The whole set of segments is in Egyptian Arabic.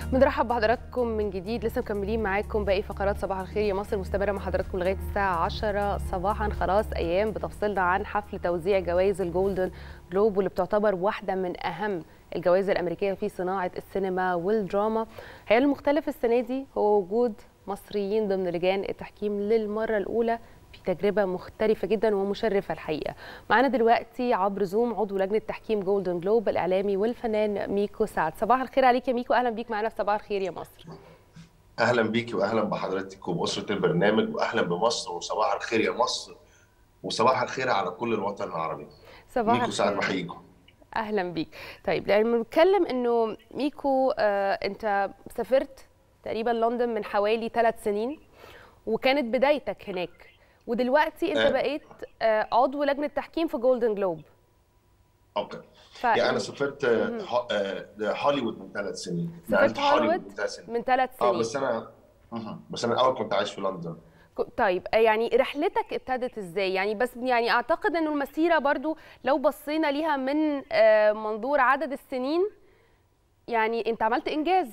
بنرحب بحضراتكم من جديد لسه مكملين معاكم باقي فقرات صباح الخير يا مصر مستمره مع حضراتكم لغايه الساعه 10 صباحا خلاص ايام بتفصلنا عن حفل توزيع جوائز الجولدن جلوب واللي بتعتبر واحده من اهم الجوائز الامريكيه في صناعه السينما والدراما هي المختلف السنه دي هو وجود مصريين ضمن لجان التحكيم للمره الاولى في تجربه مختلفه جدا ومشرفه الحقيقه معانا دلوقتي عبر زوم عضو لجنه تحكيم جولدن جلوب الاعلامي والفنان ميكو سعد صباح الخير عليك يا ميكو اهلا بيك معانا في صباح الخير يا مصر اهلا بيكي واهلا بحضرتك وباسره البرنامج واهلا بمصر وصباح الخير يا مصر وصباح الخير على كل الوطن العربي صباح ميكو سعد الخير بحييكم اهلا بيك طيب لما بنتكلم انه ميكو آه انت سافرت تقريبا لندن من حوالي ثلاث سنين وكانت بدايتك هناك ودلوقتي انت آه. بقيت آه عضو لجنه تحكيم في جولدن جلوب اوكي ف... يعني انا سافرت آه، ه- آه، هوليوود من ثلاث سنين سافرت نقلت هوليوود من ثلاث سنين من ثلاث اه سنين بس انا مهم. بس انا الاول كنت عايش في لندن ك- طيب آه، يعني رحلتك ابتدت ازاي يعني بس يعني اعتقد انه المسيره برضو لو بصينا ليها من آه، منظور عدد السنين يعني انت عملت انجاز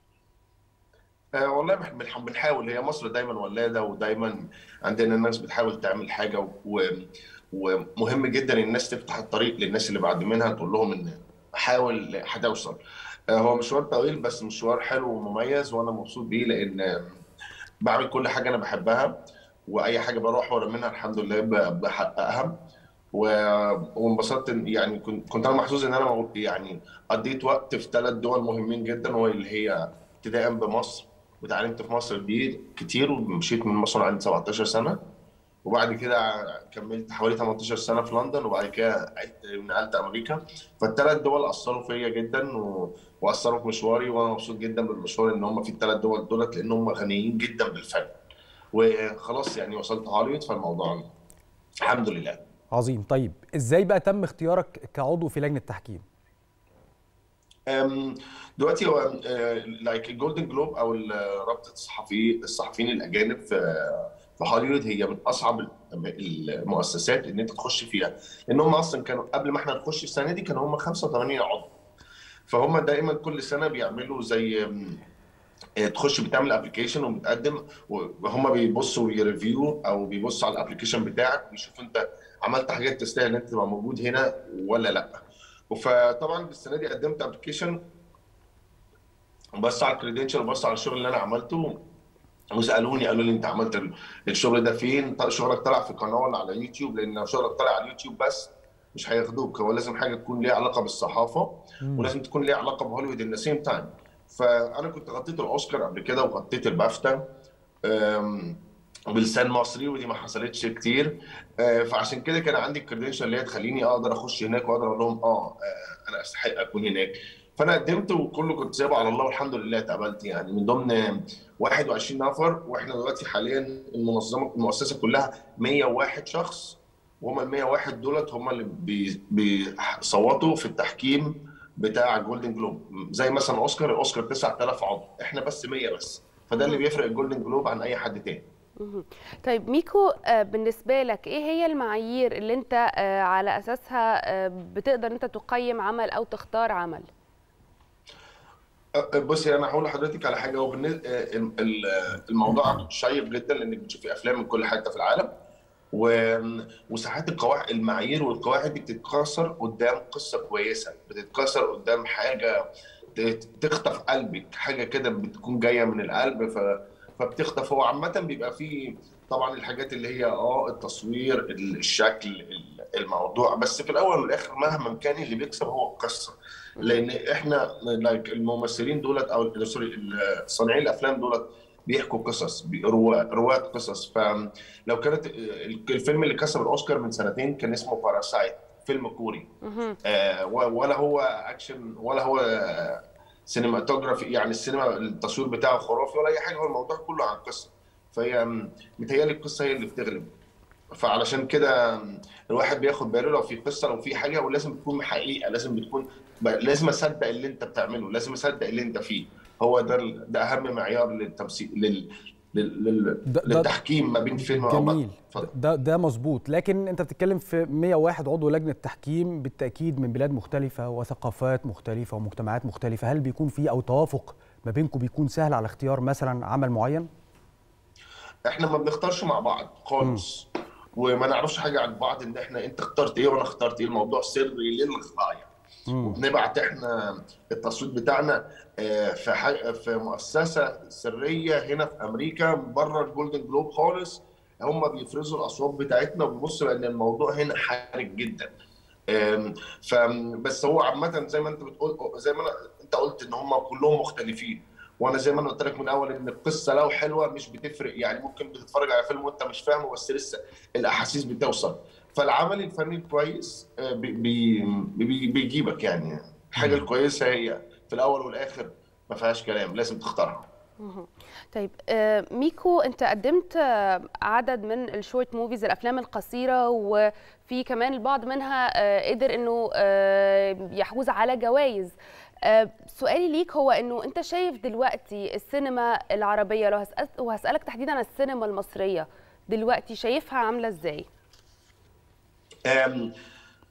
آه والله بح- بنح- بنحاول هي مصر دايما ولاده ودايما عندنا الناس بتحاول تعمل حاجه و... ومهم جدا الناس تفتح الطريق للناس اللي بعد منها تقول لهم ان حاول هتوصل آه هو مشوار طويل بس مشوار حلو ومميز وانا مبسوط بيه لان آه، بعمل كل حاجه انا بحبها واي حاجه بروح ورا منها الحمد لله ب- بحققها و- وانبسطت إن- يعني كنت كنت انا محظوظ ان انا مو- يعني قضيت وقت في ثلاث دول مهمين جدا وهي اللي هي ابتداء بمصر وتعلمت في مصر دي كتير ومشيت من مصر عندي 17 سنه وبعد كده كملت حوالي 18 سنه في لندن وبعد كده عدت- نقلت امريكا فالثلاث دول اثروا فيا جدا و... واثروا في مشواري وانا مبسوط جدا بالمشوار ان هم في الثلاث دول دولت لان هم غنيين جدا بالفن وخلاص يعني وصلت هوليوود فالموضوع الحمد لله عظيم طيب ازاي بقى تم اختيارك كعضو في لجنه تحكيم أم، دلوقتي هو لايك الجولدن جلوب او ال- رابطه الصحفي الصحفيين الاجانب في في هوليوود هي من اصعب ال- المؤسسات ان انت تخش فيها لان هم اصلا كانوا قبل ما احنا نخش السنه دي كانوا هم 85 عضو فهم دايما كل سنه بيعملوا زي أم، آه، تخش بتعمل ابلكيشن وبتقدم وهم بيبصوا ويريفيو او بيبصوا على الابلكيشن بتاعك ويشوفوا انت عملت حاجات تستاهل ان انت تبقى موجود هنا ولا لا فطبعا السنه دي قدمت ابلكيشن وبص على الكريدنشال وبص على الشغل اللي انا عملته وسالوني قالوا لي انت عملت ال- الشغل ده فين؟ طل- شغلك طلع في قناه ولا على يوتيوب لان لو شغلك طلع على اليوتيوب بس مش هياخدوك هو لازم حاجه تكون ليها علاقه بالصحافه ولازم تكون ليها علاقه بهوليوود ان سيم تايم فانا كنت غطيت الاوسكار قبل كده وغطيت البافتا أم، بلسان مصري ودي ما حصلتش كتير آه، فعشان كده كان عندي الكريدنشال اللي هي تخليني اقدر اخش هناك واقدر اقول لهم اه آه، انا استحق اكون هناك فانا قدمت وكله كنت سايبه على الله والحمد لله اتقبلت يعني من ضمن 21 نفر واحنا دلوقتي حاليا المنظمه المؤسسه كلها 101 شخص وهم ال 101 دولت هم اللي بي- بيصوتوا في التحكيم بتاع جولدن جلوب زي مثلا اوسكار الاوسكار 9000 عضو احنا بس 100 بس فده اللي بيفرق الجولدن جلوب عن اي حد تاني مهم. طيب ميكو آه، بالنسبة لك ايه هي المعايير اللي انت آه، على اساسها آه، بتقدر انت تقيم عمل او تختار عمل أه، بصي انا هقول لحضرتك على حاجه هو بالنسبه ال- ال- الموضوع شيق جدا لانك بتشوفي افلام من كل حته في العالم و... وساعات القواعد المعايير والقواعد دي بتتكسر قدام قصه كويسه بتتكسر قدام حاجه ت- تخطف قلبك حاجه كده بتكون جايه من القلب ف... فبتخطف هو عامه بيبقى فيه طبعا الحاجات اللي هي اه التصوير الشكل ال- الموضوع بس في الاول والاخر مهما كان اللي بيكسب هو القصه لان احنا لايك الممثلين دولت او سوري صانعين الافلام دولت بيحكوا قصص بي- رواة رواة قصص فلو كانت الفيلم اللي كسب الاوسكار من سنتين كان اسمه باراسايت فيلم كوري مهم. آه، و- ولا هو اكشن ولا هو آه، سينماتوجرافي يعني السينما التصوير بتاعه خرافي ولا اي حاجه هو الموضوع كله عن قصه فهي م- متهيألي القصه هي اللي بتغلب فعلشان كده م، الواحد بياخد باله لو في قصه لو في حاجه ولازم تكون حقيقه لازم بتكون ب- لازم اصدق اللي انت بتعمله لازم اصدق اللي انت فيه هو ده ال- ده اهم معيار للتمثيل لل... لل... لل... ده- ده- للتحكيم ما بين فيلم او جميل اتفضل. ده ده مظبوط لكن انت بتتكلم في 101 عضو لجنه تحكيم بالتاكيد من بلاد مختلفه وثقافات مختلفه ومجتمعات مختلفه هل بيكون في او توافق ما بينكم بيكون سهل على اختيار مثلا عمل معين احنا ما بنختارش مع بعض خالص وما نعرفش حاجه عن بعض ان احنا انت اخترت ايه وانا اخترت ايه الموضوع سري للغايه وبنبعت احنا التصويت بتاعنا آه، في ح- في مؤسسه سريه هنا في امريكا بره الجولدن جلوب خالص هم بيفرزوا الاصوات بتاعتنا وبيبصوا لان الموضوع هنا حرج جدا آم، ف بس هو عامه زي ما انت بتقول زي ما أنا انت قلت ان هم كلهم مختلفين وانا زي ما انا قلت لك من الاول ان القصه لو حلوه مش بتفرق يعني ممكن بتتفرج على فيلم وانت مش فاهمه بس لسه الاحاسيس بتوصل فالعمل الفني الكويس آه، بي بي بي بيجيبك يعني الحاجه الكويسه هي في الاول والاخر ما فيهاش كلام لازم تختارها طيب آه، ميكو انت قدمت آه، عدد من الشورت موفيز الافلام القصيره وفي كمان البعض منها آه، قدر انه آه، يحوز على جوائز آه، سؤالي ليك هو انه انت شايف دلوقتي السينما العربيه لو هسأل وهسالك تحديدا عن السينما المصريه دلوقتي شايفها عامله ازاي آم،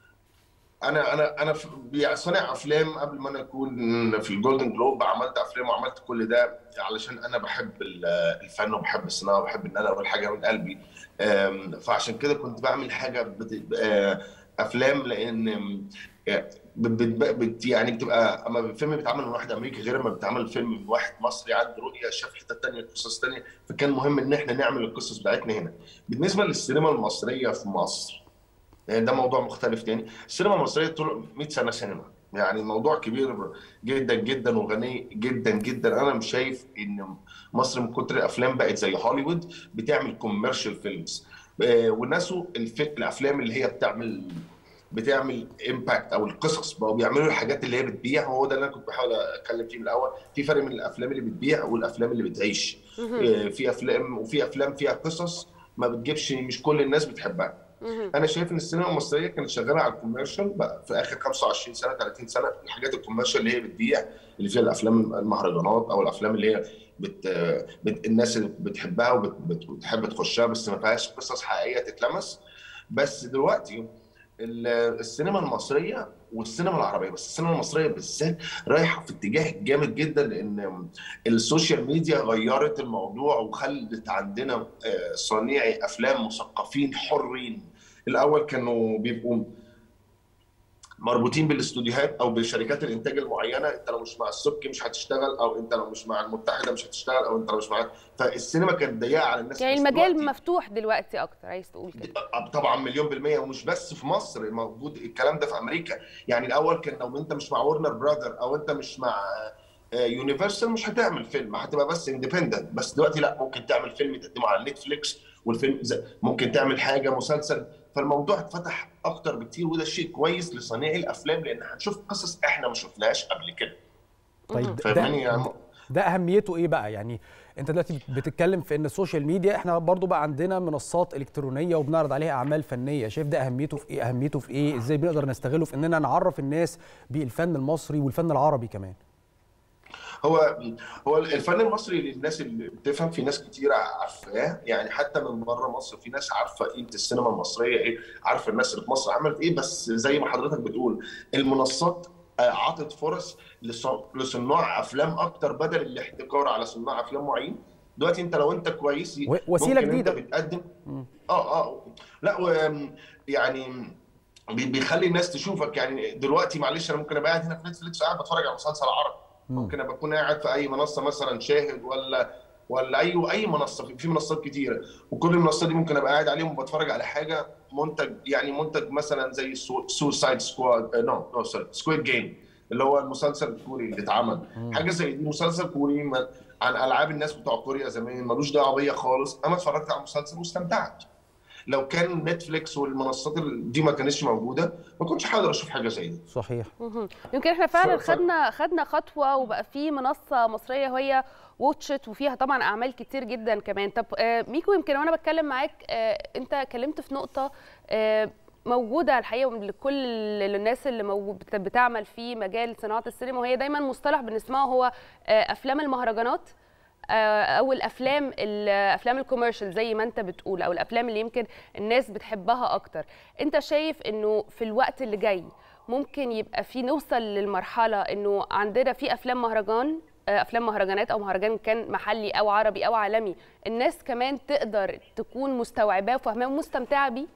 انا انا انا في- بي- صانع افلام قبل ما انا اكون في الجولدن جلوب عملت افلام وعملت كل ده علشان انا بحب ال- الفن وبحب الصناعه وبحب ان انا اقول حاجه من قلبي آم، فعشان كده كنت بعمل حاجه بت- آه، افلام لان آم، بت- بت- بت- يعني بتبقى اما الفيلم بيتعمل من واحد امريكي غير ما بيتعمل فيلم من واحد مصري عنده رؤيه شاف حته ثانيه قصص ثانيه فكان مهم ان احنا نعمل القصص بتاعتنا هنا بالنسبه للسينما المصريه في مصر يعني ده موضوع مختلف تاني السينما المصريه طول 100 سنه سينما يعني الموضوع كبير جدا جدا وغني جدا جدا انا مش شايف ان مصر من كتر الافلام بقت زي هوليوود بتعمل كوميرشال فيلمز ونسوا الف- الافلام اللي هي بتعمل بتعمل امباكت او القصص بقوا بيعملوا الحاجات اللي هي بتبيع وهو ده اللي انا كنت بحاول اتكلم فيه من الاول في فرق من الافلام اللي بتبيع والافلام اللي بتعيش آه، في افلام وفي افلام فيها قصص ما بتجيبش مش كل الناس بتحبها انا شايف ان السينما المصريه كانت شغاله على الكوميرشال بقى في اخر 25 سنه 30 سنه الحاجات الكوميرشال اللي هي بتبيع اللي فيها الافلام المهرجانات او الافلام اللي هي بت... بت... الناس اللي بتحبها وبتحب تخشها بس ما فيهاش قصص حقيقيه تتلمس بس دلوقتي ال- السينما المصريه والسينما العربيه بس السينما المصريه بالذات رايحه في اتجاه جامد جدا لان السوشيال ميديا غيرت الموضوع وخلت عندنا آه، صانعي افلام مثقفين حرين الاول كانوا بيبقوا مربوطين بالاستوديوهات او بشركات الانتاج المعينه انت لو مش مع السبكي مش هتشتغل او انت لو مش مع المتحده مش هتشتغل او انت لو مش مع فالسينما كانت ضيقه على الناس يعني بس المجال دلوقتي- مفتوح دلوقتي اكتر عايز تقول كده طبعا مليون بالمية ومش بس في مصر موجود الكلام ده في أمريكا يعني الأول كان لو أنت مش مع ورنر براذر أو أنت مش مع يونيفرسال مش هتعمل فيلم هتبقى بس اندبندنت بس دلوقتي لا ممكن تعمل فيلم تقدمه على نتفليكس والفيلم زي- ممكن تعمل حاجة مسلسل فالموضوع اتفتح أكتر بكتير وده شيء كويس لصانعي الأفلام لأن هنشوف قصص إحنا ما شفناهاش قبل كده طيب ده, فاهماني يعني ده اهميته ايه بقى يعني انت دلوقتي بتتكلم في ان السوشيال ميديا احنا برضو بقى عندنا منصات الكترونيه وبنعرض عليها اعمال فنيه شايف ده اهميته في ايه اهميته في ايه ازاي بنقدر نستغله في اننا نعرف الناس بالفن المصري والفن العربي كمان هو هو الفن المصري للناس اللي بتفهم في ناس كتير عارفاه يعني حتى من بره مصر في ناس عارفه قيمه السينما المصريه ايه عارفه الناس اللي في مصر عملت ايه بس زي ما حضرتك بتقول المنصات آه، عطت فرص لص- لصناع افلام اكتر بدل الاحتكار على صناع افلام معين دلوقتي انت لو انت كويس و- وسيلة ممكن جديدة. انت بتقدم اه اه لا و يعني بي- بيخلي الناس تشوفك يعني دلوقتي معلش انا ممكن ابقى قاعد هنا في نتفليكس قاعد بتفرج على مسلسل عربي ممكن ابقى اكون قاعد في اي منصه مثلا شاهد ولا ولا اي اي منصه في- في منصات كتيره وكل المنصات دي ممكن ابقى قاعد عليهم وبتفرج على حاجه منتج يعني منتج مثلا زي سوسايد سكواد نو نو سوري سكويد جيم اللي هو المسلسل الكوري اللي اتعمل حاجه زي دي مسلسل كوري ما- عن العاب الناس بتوع كوريا زمان ملوش دعوه بيا خالص انا اتفرجت على المسلسل واستمتعت لو كان نتفليكس والمنصات ال- دي ما كانتش موجوده ما كنتش هقدر اشوف حاجه زي دي صحيح مهم. يمكن احنا فعلا ف- ف- خدنا خدنا خطوه وبقى في منصه مصريه وهي واتشت وفيها طبعا اعمال كتير جدا كمان طب آه، ميكو يمكن وانا بتكلم معاك آه، انت اتكلمت في نقطه آه، موجوده الحقيقه لكل الناس اللي موجود بت- بتعمل في مجال صناعه السينما وهي دايما مصطلح بنسمعه هو آه، افلام المهرجانات آه، او الافلام الافلام الكوميرشال زي ما انت بتقول او الافلام اللي يمكن الناس بتحبها اكتر انت شايف انه في الوقت اللي جاي ممكن يبقى في نوصل للمرحله انه عندنا في افلام مهرجان افلام مهرجانات او مهرجان كان محلي او عربي او عالمي الناس كمان تقدر تكون مستوعباه وفاهماه ومستمتعه بيه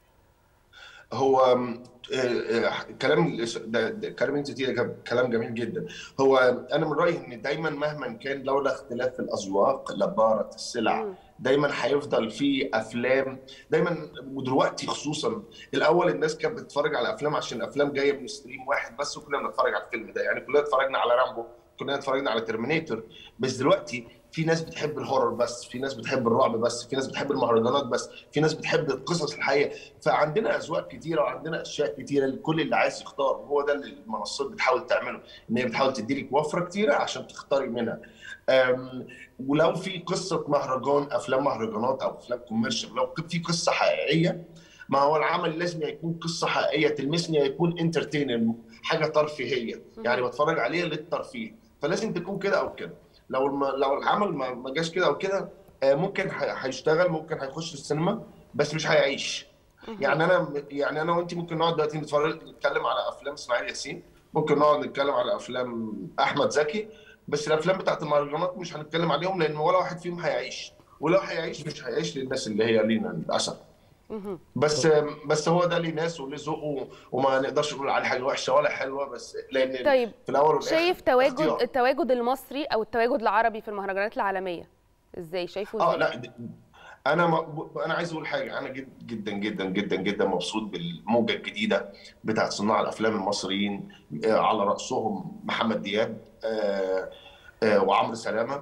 هو آم، آه، آه، كلام ده ده كلام انت فيه ده كلام جميل جدا هو انا من رايي ان دايما مهما كان لولا اختلاف الاذواق لبارت السلع مم. دايما هيفضل في افلام دايما ودلوقتي خصوصا الاول الناس كانت بتتفرج على افلام عشان الافلام جايه من ستريم واحد بس وكنا بنتفرج على الفيلم ده يعني كلنا اتفرجنا على رامبو كلنا اتفرجنا على ترمينيتور بس دلوقتي في ناس بتحب الهورر بس في ناس بتحب الرعب بس في ناس بتحب المهرجانات بس في ناس بتحب القصص الحقيقيه فعندنا اذواق كتيره وعندنا اشياء كتيره كل اللي عايز يختار وهو ده اللي المنصات بتحاول تعمله ان هي بتحاول تديلك وفره كتيره عشان تختاري منها أم، ولو في قصه مهرجان افلام مهرجانات او افلام كوميرشال لو في قصه حقيقيه ما هو العمل لازم يكون قصه حقيقيه تلمسني يكون انترتينر حاجه ترفيهيه يعني بتفرج عليها للترفيه فلازم تكون كده او كده لو الم... لو العمل ما ما جاش كده او كده آه، ممكن ح- هيشتغل ممكن هيخش السينما بس مش هيعيش يعني انا يعني انا وانت ممكن نقعد دلوقتي نتفرج نتكلم على افلام اسماعيل ياسين ممكن نقعد نتكلم على افلام احمد زكي بس الافلام بتاعت المهرجانات مش هنتكلم عليهم لان ولا واحد فيهم هيعيش ولو هيعيش مش هيعيش للناس اللي هي لينا للاسف مهم. بس بس هو ده ليه ناس وليه ذوقه وما نقدرش نقول عليه حاجه وحشه ولا حلوه بس لان طيب في الاول والاخر شايف تواجد اختيار. التواجد المصري او التواجد العربي في المهرجانات العالميه ازاي شايفه اه ازاي لا د- انا ما انا عايز اقول حاجه انا جد جدا جدا جدا جدا مبسوط بالموجه الجديده بتاعت صناع الافلام المصريين آه، على راسهم محمد دياب آه، آه، وعمرو سلامه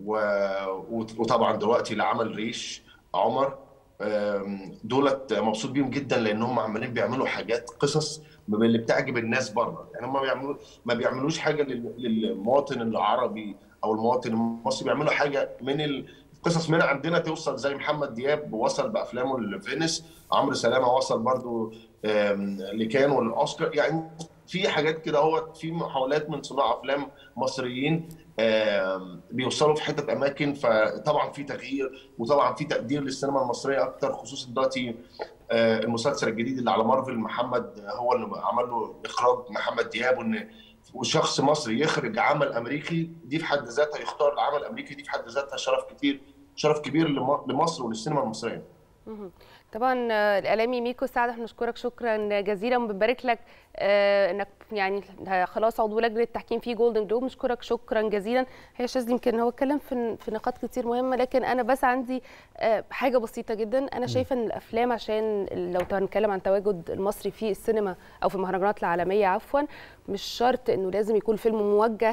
و- وط- وطبعا دلوقتي اللي عمل ريش عمر آم، دولت مبسوط بيهم جدا لان هم عمالين بيعملوا حاجات قصص من اللي بتعجب الناس بره يعني هم بيعملوا ما بيعملوش حاجه لل- للمواطن العربي او المواطن المصري بيعملوا حاجه من ال... قصص من عندنا توصل زي محمد دياب وصل بافلامه لفينيس عمرو سلامه وصل برضو آم، لكان والاوسكار يعني في حاجات كده هو في محاولات من صناع افلام مصريين آم، بيوصلوا في حتت اماكن فطبعا في تغيير وطبعا في تقدير للسينما المصريه اكتر خصوصا دلوقتي آه، المسلسل الجديد اللي على مارفل محمد هو اللي عمل له اخراج محمد دياب وان وشخص مصري يخرج عمل امريكي دي في حد ذاتها يختار العمل الامريكي دي في حد ذاتها شرف كتير شرف كبير لم- لمصر وللسينما المصريه مهم. طبعا آه، الاعلامي ميكو سعد احنا نشكرك شكرا جزيلا وبنبارك لك آه، انك يعني خلاص عضو لجنه التحكيم في جولدن جلوب نشكرك شكرا جزيلا هي شاذلي يمكن هو اتكلم في في نقاط كتير مهمه لكن انا بس عندي آه، حاجه بسيطه جدا انا شايفه ان الافلام عشان لو هنتكلم عن تواجد المصري في السينما او في المهرجانات العالميه عفوا مش شرط انه لازم يكون فيلم موجه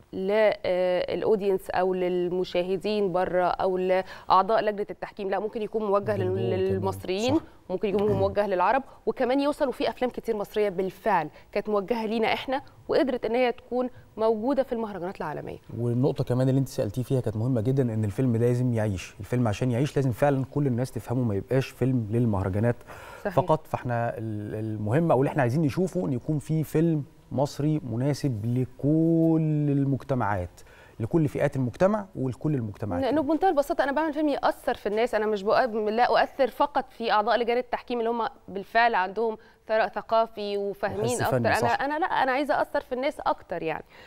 للاودينس او للمشاهدين بره او لاعضاء لجنه التحكيم لا ممكن يكون موجه لل- للجمهور كمان. للمصريين صح. ممكن يكون موجه للعرب وكمان يوصلوا في افلام كتير مصريه بالفعل كانت موجهه لينا احنا وقدرت ان هي تكون موجوده في المهرجانات العالميه والنقطة كمان اللي انت سألتيه فيها كانت مهمة جدا ان الفيلم لازم يعيش، الفيلم عشان يعيش لازم فعلا كل الناس تفهمه ما يبقاش فيلم للمهرجانات صحيح. فقط فاحنا ال- المهم او اللي احنا عايزين نشوفه ان يكون في فيلم مصري مناسب لكل المجتمعات لكل فئات المجتمع ولكل المجتمعات لانه بمنتهى البساطه انا بعمل فيلم ياثر في الناس انا مش بقى لا اؤثر فقط في اعضاء لجان التحكيم اللي هم بالفعل عندهم ثراء ثقافي وفاهمين وحس اكتر فني، انا صح. انا لا انا عايزه اثر في الناس اكتر يعني